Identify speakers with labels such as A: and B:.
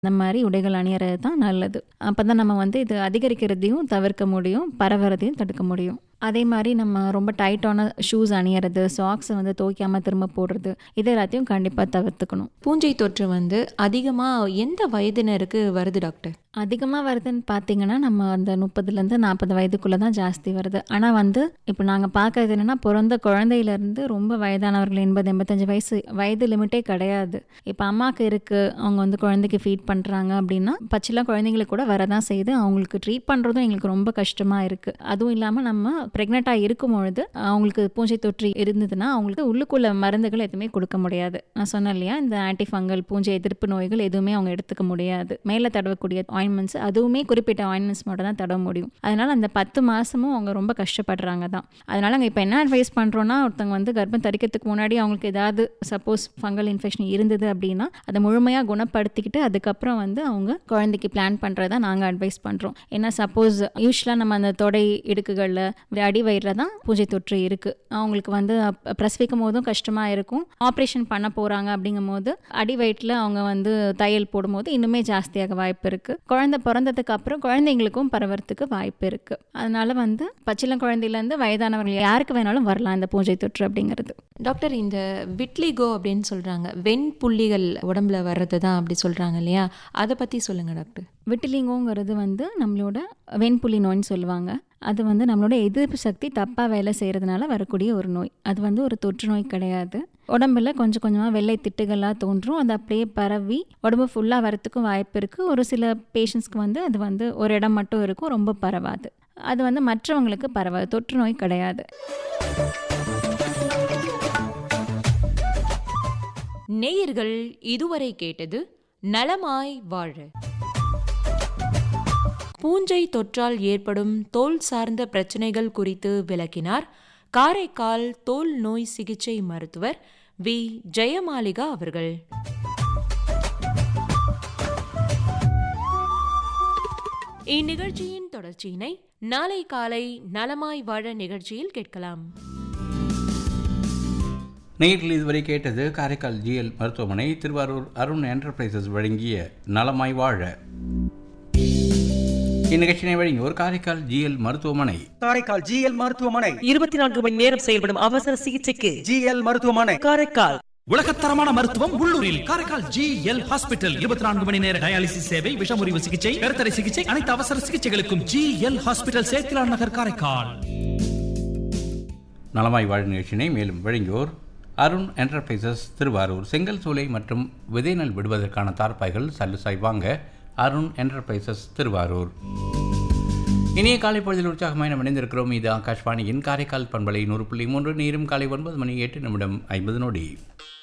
A: இந்த மாதிரி உடைகள் அணியறது தான் நல்லது அப்போ தான் நம்ம வந்து இது அதிகரிக்கிறதையும் தவிர்க்க முடியும் பரவறதையும் தடுக்க முடியும் அதே மாதிரி நம்ம ரொம்ப டைட்டான ஷூஸ் அணியறது சாக்ஸை வந்து துவைக்காமல் திரும்ப போடுறது இது எல்லாத்தையும் கண்டிப்பாக தவிர்த்துக்கணும்
B: பூஞ்சை தொற்று வந்து அதிகமாக எந்த வயதினருக்கு வருது டாக்டர்
A: அதிகமாக வருதுன்னு பார்த்தீங்கன்னா நம்ம அந்த முப்பதுலேருந்து நாற்பது வயதுக்குள்ளே தான் ஜாஸ்தி வருது ஆனால் வந்து இப்போ நாங்கள் பார்க்கறது என்னென்னா பிறந்த குழந்தையிலேருந்து ரொம்ப வயதானவர்கள் எண்பது எண்பத்தஞ்சு வயசு வயது லிமிட்டே கிடையாது இப்போ அம்மாவுக்கு இருக்குது அவங்க வந்து குழந்தைக்கு ஃபீட் பண்ணுறாங்க அப்படின்னா பச்சிலாம் குழந்தைங்களுக்கு கூட வரதான் செய்யுது அவங்களுக்கு ட்ரீட் பண்ணுறதும் எங்களுக்கு ரொம்ப கஷ்டமாக இருக்குது அதுவும் இல்லாமல் நம்ம ப்ரெக்னெண்ட்டாக இருக்கும் பொழுது அவங்களுக்கு பூஞ்சை தொற்று இருந்ததுன்னா அவங்களுக்கு உள்ளுக்குள்ள மருந்துகள் எதுவுமே கொடுக்க முடியாது நான் சொன்னேன் இல்லையா இந்த ஆன்டி ஃபங்கல் பூஞ்சை எதிர்ப்பு நோய்கள் எதுவுமே அவங்க எடுத்துக்க முடியாது மேலே தடவக்கூடிய ஆயின்மெண்ட்ஸ் அதுவுமே குறிப்பிட்ட ஆயின்மெண்ட்ஸ் மட்டும் தான் தடவ முடியும் அதனால அந்த பத்து மாதமும் அவங்க ரொம்ப கஷ்டப்படுறாங்க தான் அதனால நாங்கள் இப்போ என்ன அட்வைஸ் பண்ணுறோன்னா ஒருத்தவங்க வந்து கர்ப்பம் தரிக்கிறதுக்கு முன்னாடி அவங்களுக்கு ஏதாவது சப்போஸ் ஃபங்கல் இன்ஃபெக்ஷன் இருந்தது அப்படின்னா அதை முழுமையாக குணப்படுத்திக்கிட்டு அதுக்கப்புறம் வந்து அவங்க குழந்தைக்கு பிளான் பண்ணுறதா நாங்கள் அட்வைஸ் பண்ணுறோம் ஏன்னா சப்போஸ் யூஸ்வலாக நம்ம அந்த தொடை இடுக்குகளில் இப்படி அடி வயிறில் தான் பூஜை தொற்று இருக்குது அவங்களுக்கு வந்து அப்- பிரசவிக்கும் போதும் கஷ்டமாக இருக்கும் ஆப்ரேஷன் பண்ண போகிறாங்க அப்படிங்கும் போது அடி வயிற்றில் அவங்க வந்து தையல் போடும்போது இன்னுமே ஜாஸ்தியாக வாய்ப்பு இருக்குது குழந்தை பிறந்ததுக்கு அப்புறம் குழந்தைங்களுக்கும் பரவறதுக்கு வாய்ப்பு இருக்குது அதனால வந்து பச்சிளம் குழந்தையிலேருந்து வயதானவர்கள் யாருக்கு வேணாலும் வரலாம் இந்த பூஜை தொற்று அப்படிங்கிறது
B: டாக்டர் இந்த விட்லிகோ அப்படின்னு சொல்கிறாங்க வெண்புள்ளிகள் உடம்புல வர்றது தான் அப்படி சொல்கிறாங்க இல்லையா அதை பற்றி சொல்லுங்கள் டாக்டர்
A: விட்டிலிங்கோங்கிறது வந்து நம்மளோட வெண்புலி நோய்னு சொல்லுவாங்க அது வந்து நம்மளோட எதிர்ப்பு சக்தி தப்பாக வேலை செய்கிறதுனால வரக்கூடிய ஒரு நோய் அது வந்து ஒரு தொற்று நோய் கிடையாது உடம்புல கொஞ்சம் கொஞ்சமாக வெள்ளை திட்டுகளாக தோன்றும் அது அப்படியே பரவி உடம்பு ஃபுல்லாக வரத்துக்கும் வாய்ப்பு இருக்குது ஒரு சில பேஷண்ட்ஸ்க்கு வந்து அது வந்து ஒரு இடம் மட்டும் இருக்கும் ரொம்ப பரவாது அது வந்து மற்றவங்களுக்கு பரவாது தொற்று நோய் கிடையாது
B: நேயர்கள் இதுவரை கேட்டது நலமாய் வாழ பூஞ்சை தொற்றால் ஏற்படும் தோல் சார்ந்த பிரச்சனைகள் குறித்து விளக்கினார் காரைக்கால் தோல் நோய் சிகிச்சை மருத்துவர் வி ஜெயமாலிகா அவர்கள் இந்நிகழ்ச்சியின் தொடர்ச்சியினை நாளை காலை நலமாய் வாழ நிகழ்ச்சியில் கேட்கலாம்
C: நேயர்கள் இதுவரை கேட்டது காரைக்கால் ஜிஎல் மருத்துவமனை திருவாரூர் அருண் என்டர்பிரைசஸ் வழங்கிய நலமாய் வாழ இந்நிகழ்ச்சியினை வழங்கியோர் காரைக்கால் ஜிஎல் மருத்துவமனை
D: காரைக்கால் ஜிஎல் மருத்துவமனை
E: இருபத்தி நான்கு மணி நேரம் செயல்படும் அவசர சிகிச்சைக்கு
D: ஜிஎல் மருத்துவமனை
E: காரைக்கால்
F: உலகத்தரமான மருத்துவம் உள்ளூரில் காரைக்கால் ஜி எல் ஹாஸ்பிட்டல் இருபத்தி நான்கு மணி நேர டயாலிசிஸ் சேவை விஷமுறிவு சிகிச்சை கருத்தடை சிகிச்சை அனைத்து அவசர சிகிச்சைகளுக்கும் G L hospital Sethilan Nagar Karaikal
C: நலமாய் வாழ நிகழ்ச்சியினை மேலும் வழங்கியோர் அருண் என்டர்பிரைசஸ் திருவாரூர் செங்கல் சூளை மற்றும் விதைநெல் விடுவதற்கான தார்ப்பாய்கள் சல்லுசாய் வாங்க அருண் என்டர்பிரைசஸ் திருவாரூர் இனிய காலை பொழுதில் உற்சாகமாய் நாம் இணைந்திருக்கிறோம் இது ஆகாஷ்வாணியின் காரைக்கால் பண்பலை நூறு புள்ளி மூன்று நேரும் காலை ஒன்பது மணி எட்டு நிமிடம் ஐம்பது நொடி